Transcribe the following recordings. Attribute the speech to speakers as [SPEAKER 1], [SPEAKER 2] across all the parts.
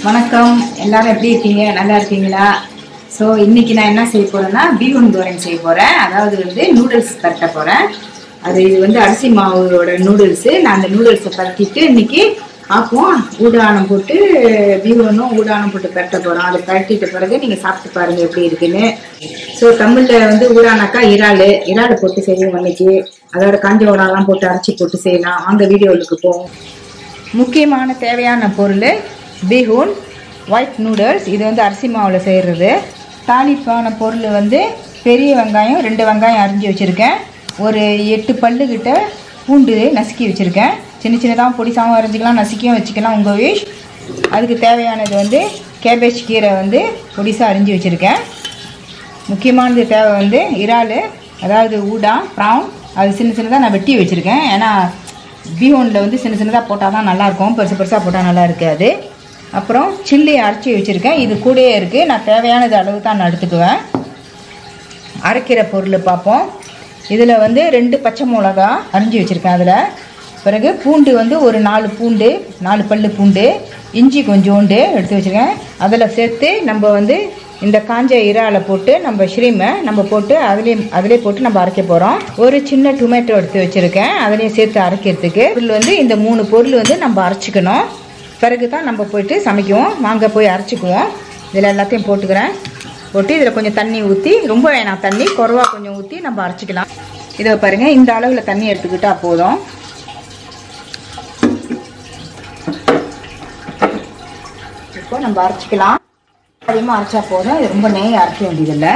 [SPEAKER 1] வணக்கம் எல்லாரும் எப்படி இருக்கீங்க நல்லா இருக்கீங்களா ஸோ இன்னைக்கு நான் என்ன செய்ய போறேன்னா பீவன் தோரன் செய்ய போறேன் அதாவது வந்து நூடுல்ஸ் பரட்ட போறேன் அது இது வந்து அரிசி மாவோட நூடுல்ஸ் நான் அந்த நூடுல்ஸை பரட்டிட்டு இன்னைக்கு ஆக்குவோம் ஊடானம் போட்டு பீவனும் ஊடானம் போட்டு பரட்ட போறோம் அதை பரட்டிட்ட பிறகு நீங்க சாப்பிட்டு பாருங்க எப்படி இருக்குன்னு ஸோ தமிழ்ல வந்து ஊடானாக்கா இறால் இறால் போட்டு செய்வோம் இன்னைக்கு அதோட காஞ்ச உடாலாம் போட்டு அரைச்சி போட்டு செய்யலாம் அந்த வீடியோவுக்கு போவோம் முக்கியமான தேவையான பொருள் பீஹூன் ஒயிட் நூடுல்ஸ் இது வந்து அரிசி மாவில் செய்கிறது தாளிப்பான பொருள் வந்து பெரிய வெங்காயம் ரெண்டு வெங்காயம் அரிஞ்சு வச்சுருக்கேன் ஒரு எட்டு பல்லு கிட்ட பூண்டு நசுக்கி வச்சுருக்கேன் சின்ன சின்னதாக பொடிசாகவும் அரைஞ்சிக்கலாம் நசுக்கியும் வச்சுக்கலாம் உங்கள் விஷ் அதுக்கு தேவையானது வந்து கேபேஜ் கீரை வந்து பொடிசாக அரிஞ்சு வச்சுருக்கேன் முக்கியமானது தேவை வந்து இறால் அதாவது ஊடா ப்ரான் அது சின்ன சின்னதாக நான் வெட்டி வச்சுருக்கேன் ஏன்னா பீஹோனில் வந்து சின்ன சின்னதாக போட்டால் தான் நல்லாயிருக்கும் பெருசு பெருசாக போட்டால் நல்லா இருக்காது அப்புறம் சில்லி அரைச்சி வச்சுருக்கேன் இது கூடயே இருக்குது நான் தேவையானது அளவு தான் நான் எடுத்துக்குவேன் அரைக்கிற பொருள் பார்ப்போம் இதில் வந்து ரெண்டு பச்சை மிளகா அரிஞ்சு வச்சுருக்கேன் அதில் பிறகு பூண்டு வந்து ஒரு நாலு பூண்டு நாலு பல்லு பூண்டு இஞ்சி கொஞ்சோண்டு எடுத்து வச்சுருக்கேன் அதில் சேர்த்து நம்ம வந்து இந்த காஞ்ச இறாலை போட்டு நம்ம ஷ்ரீமை நம்ம போட்டு அதுலேயே அதிலே போட்டு நம்ம அரைக்க போகிறோம் ஒரு சின்ன டொமேட்டோ எடுத்து வச்சுருக்கேன் அதுலேயும் சேர்த்து அரைக்கிறதுக்கு பொருள் வந்து இந்த மூணு பொருள் வந்து நம்ம அரைச்சிக்கணும் பிறகு தான் நம்ம போயிட்டு சமைக்குவோம் வாங்க போய் அரைச்சிக்குவோம் இதில் எல்லாத்தையும் போட்டுக்கிறேன் போட்டு இதில் கொஞ்சம் தண்ணி ஊற்றி ரொம்ப வேணாம் தண்ணி குறவா கொஞ்சம் ஊற்றி நம்ம அரைச்சிக்கலாம் இதை பாருங்கள் இந்த அளவில் தண்ணி எடுத்துக்கிட்டால் போதும் இப்போ நம்ம அரைச்சிக்கலாம் அதிகமாக அரைச்சா போதும் இது ரொம்ப நெய் அரைக்க வேண்டியதில்லை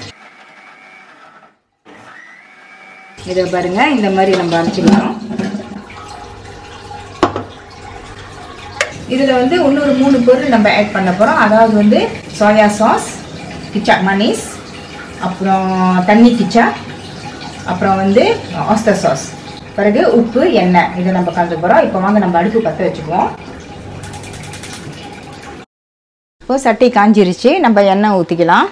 [SPEAKER 1] இதை பாருங்க இந்த மாதிரி நம்ம அரைச்சிக்கலாம் இதில் வந்து இன்னொரு மூணு பொருள் நம்ம ஆட் பண்ண போகிறோம் அதாவது வந்து சோயா சாஸ் கிச்சா மனீஸ் அப்புறம் தண்ணி கிச்சா அப்புறம் வந்து ஆஸ்தர் சாஸ் பிறகு உப்பு எண்ணெய் இதை நம்ம கலந்து போகிறோம் இப்போ வாங்க நம்ம அடுப்பு பற்ற வச்சுக்குவோம் இப்போ சட்டி காஞ்சிருச்சு நம்ம எண்ணெய் ஊற்றிக்கலாம்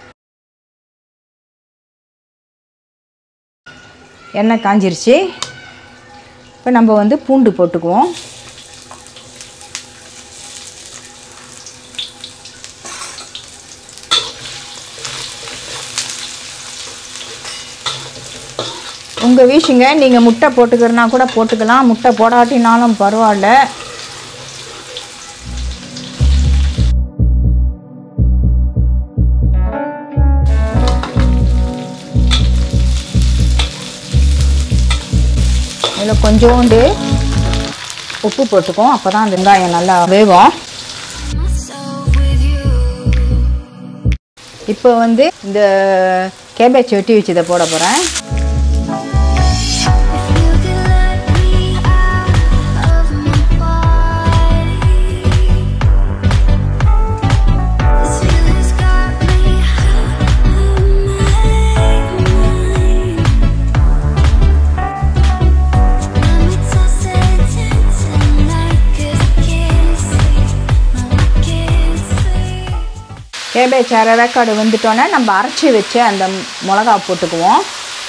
[SPEAKER 1] எண்ணெய் காஞ்சிருச்சு இப்போ நம்ம வந்து பூண்டு போட்டுக்குவோம் உங்கள் வீஷுங்க நீங்கள் முட்டை போட்டுக்கிறனா கூட போட்டுக்கலாம் முட்டை போடாட்டினாலும் பரவாயில்ல இதில் கொஞ்சோண்டு உப்பு போட்டுக்குவோம் அப்போ தான் அந்த வெங்காயம் நல்லா வேகும் இப்போ வந்து இந்த கேபேஜ் வெட்டி வச்சதை போட போகிறேன் கேபேஜ் அரை வேக்காடு வந்துட்டோன்னே நம்ம அரைச்சி வச்சு அந்த மிளகா போட்டுக்குவோம்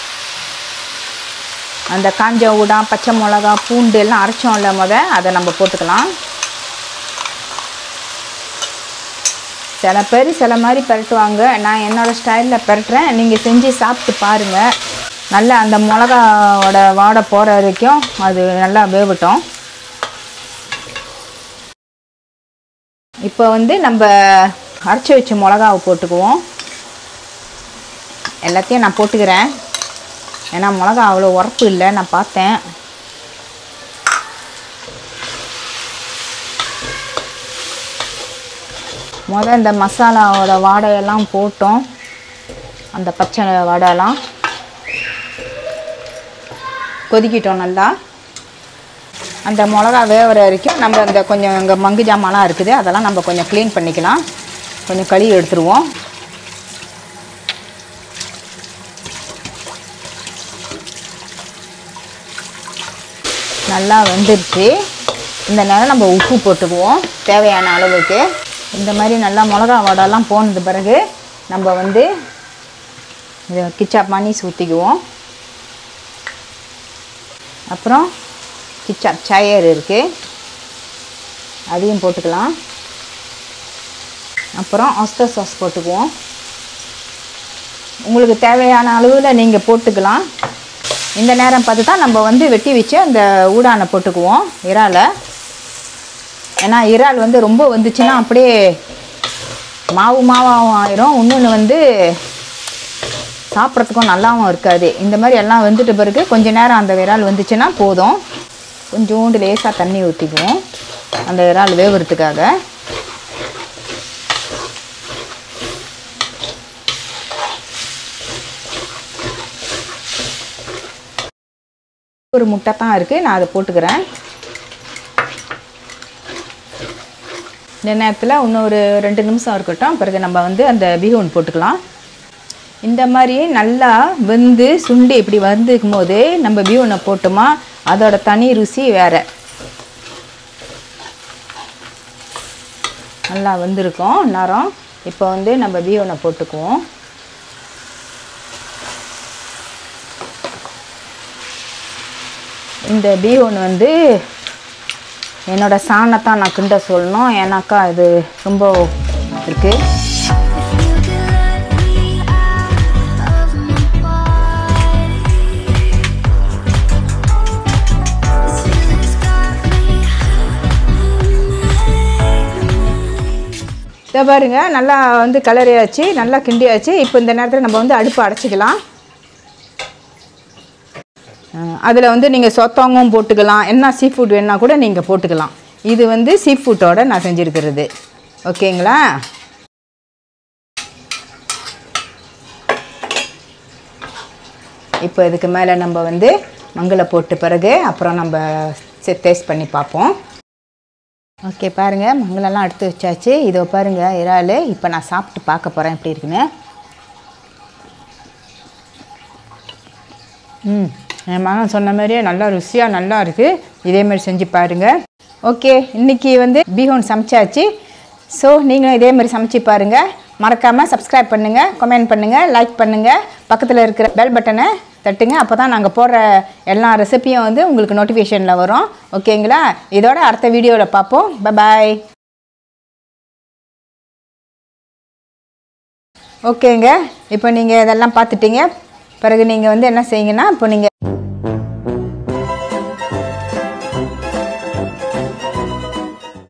[SPEAKER 1] அந்த காஞ்ச ஊடா பச்சை மிளகா பூண்டு எல்லாம் அரைச்சோம்ல முத அதை நம்ம போட்டுக்கலாம் சில பேர் சில மாதிரி பரட்டுவாங்க நான் என்னோடய ஸ்டைலில் பரட்டுறேன் நீங்கள் செஞ்சு சாப்பிட்டு பாருங்கள் நல்லா அந்த மிளகாவோட வாடை போகிற வரைக்கும் அது நல்லா வேவட்டும் இப்போ வந்து நம்ம அரைச்சி வச்ச மிளகாவை போட்டுக்குவோம் எல்லாத்தையும் நான் போட்டுக்கிறேன் ஏன்னா மிளகா அவ்வளோ உரப்பு இல்லை நான் பார்த்தேன் முதல் இந்த மசாலாவோட வாடையெல்லாம் போட்டோம் அந்த பச்சை வடையெல்லாம் கொதிக்கிட்டோம் நல்லா அந்த மிளகா வேகிற வரைக்கும் நம்ம அந்த கொஞ்சம் இங்கே மங்கு ஜாமான்லாம் இருக்குது அதெல்லாம் நம்ம கொஞ்சம் க்ளீன் பண்ணிக்கலாம் கொஞ்சம் கழுவி எடுத்துருவோம் நல்லா வெந்துருச்சு இந்த நேரம் நம்ம உப்பு போட்டுக்குவோம் தேவையான அளவுக்கு இந்த மாதிரி நல்லா மிளகா வடைலாம் போனது பிறகு நம்ம வந்து இது கிச்சா மணிஸ் ஊற்றிக்குவோம் அப்புறம் கிச்சா சயர் இருக்குது அதையும் போட்டுக்கலாம் அப்புறம் ஆஸ்டர் சாஸ் போட்டுக்குவோம் உங்களுக்கு தேவையான அளவில் நீங்கள் போட்டுக்கலாம் இந்த நேரம் பார்த்து தான் நம்ம வந்து வெட்டி வச்சு அந்த ஊடானை போட்டுக்குவோம் இறாலை ஏன்னா இறால் வந்து ரொம்ப வந்துச்சுன்னா அப்படியே மாவு மாவாகவும் ஆயிரும் இன்னொன்று வந்து சாப்பிட்றதுக்கும் நல்லாவும் இருக்காது இந்த மாதிரி எல்லாம் வந்துட்ட பிறகு கொஞ்ச நேரம் அந்த இறால் வந்துச்சுன்னா போதும் கொஞ்சோண்டு லேசாக தண்ணி ஊற்றிக்குவோம் அந்த இறால் வேவுறதுக்காக ஒரு முட்டை தான் இருக்குது நான் அதை போட்டுக்கிறேன் இந்த நேரத்தில் இன்னொரு ரெண்டு நிமிஷம் இருக்கட்டும் பிறகு நம்ம வந்து அந்த பீகோன் போட்டுக்கலாம் இந்த மாதிரி நல்லா வெந்து சுண்டி இப்படி வந்துக்கும் போது நம்ம பீகோனை போட்டோமா அதோட தனி ருசி வேறு நல்லா வெந்திருக்கும் நேரம் இப்போ வந்து நம்ம பீகோனை போட்டுக்குவோம் இந்த பீகோன் வந்து என்னோட சாணத்தான் நான் கிண்ட சொல்லணும் ஏன்னாக்கா இது ரொம்ப இருக்குது
[SPEAKER 2] If you could let me out of my body, this feeling's got me
[SPEAKER 1] இதை பாருங்க நல்லா வந்து கலரியாச்சு நல்லா கிண்டியாச்சு இப்போ இந்த நேரத்தில் நம்ம வந்து அடுப்பு அடைச்சிக்கலாம் அதில் வந்து நீங்கள் சொத்தவங்கும் போட்டுக்கலாம் என்ன சீ ஃபுட் வேணால் கூட நீங்கள் போட்டுக்கலாம் இது வந்து சீ ஃபுட்டோட நான் செஞ்சுருக்கிறது ஓகேங்களா இப்போ இதுக்கு மேலே நம்ம வந்து மங்களை போட்டு பிறகு அப்புறம் நம்ம டேஸ்ட் பண்ணி பார்ப்போம் ஓகே பாருங்கள் மங்களெல்லாம் எடுத்து வச்சாச்சு இதோ பாருங்கள் இறால் இப்போ நான் சாப்பிட்டு பார்க்க போகிறேன் எப்படி இருக்குன்னு ம் என் மகன் சொன்ன மாதிரியே நல்லா ருசியாக நல்லா இருக்குது இதே மாதிரி செஞ்சு பாருங்கள் ஓகே இன்றைக்கி வந்து பீஹோன் சமைச்சாச்சு ஸோ நீங்களும் இதே மாதிரி சமைச்சு பாருங்கள் மறக்காமல் சப்ஸ்கிரைப் பண்ணுங்கள் கமெண்ட் பண்ணுங்கள் லைக் பண்ணுங்கள் பக்கத்தில் இருக்கிற பெல் பட்டனை தட்டுங்க அப்போ தான் நாங்கள் போடுற எல்லா ரெசிப்பியும் வந்து உங்களுக்கு நோட்டிஃபிகேஷனில் வரும் ஓகேங்களா இதோட அடுத்த வீடியோவில் பார்ப்போம் பாய் ஓகேங்க இப்போ நீங்கள் இதெல்லாம் பார்த்துட்டீங்க பிறகு நீங்கள் வந்து என்ன செய்யுங்கன்னா இப்போ நீங்கள்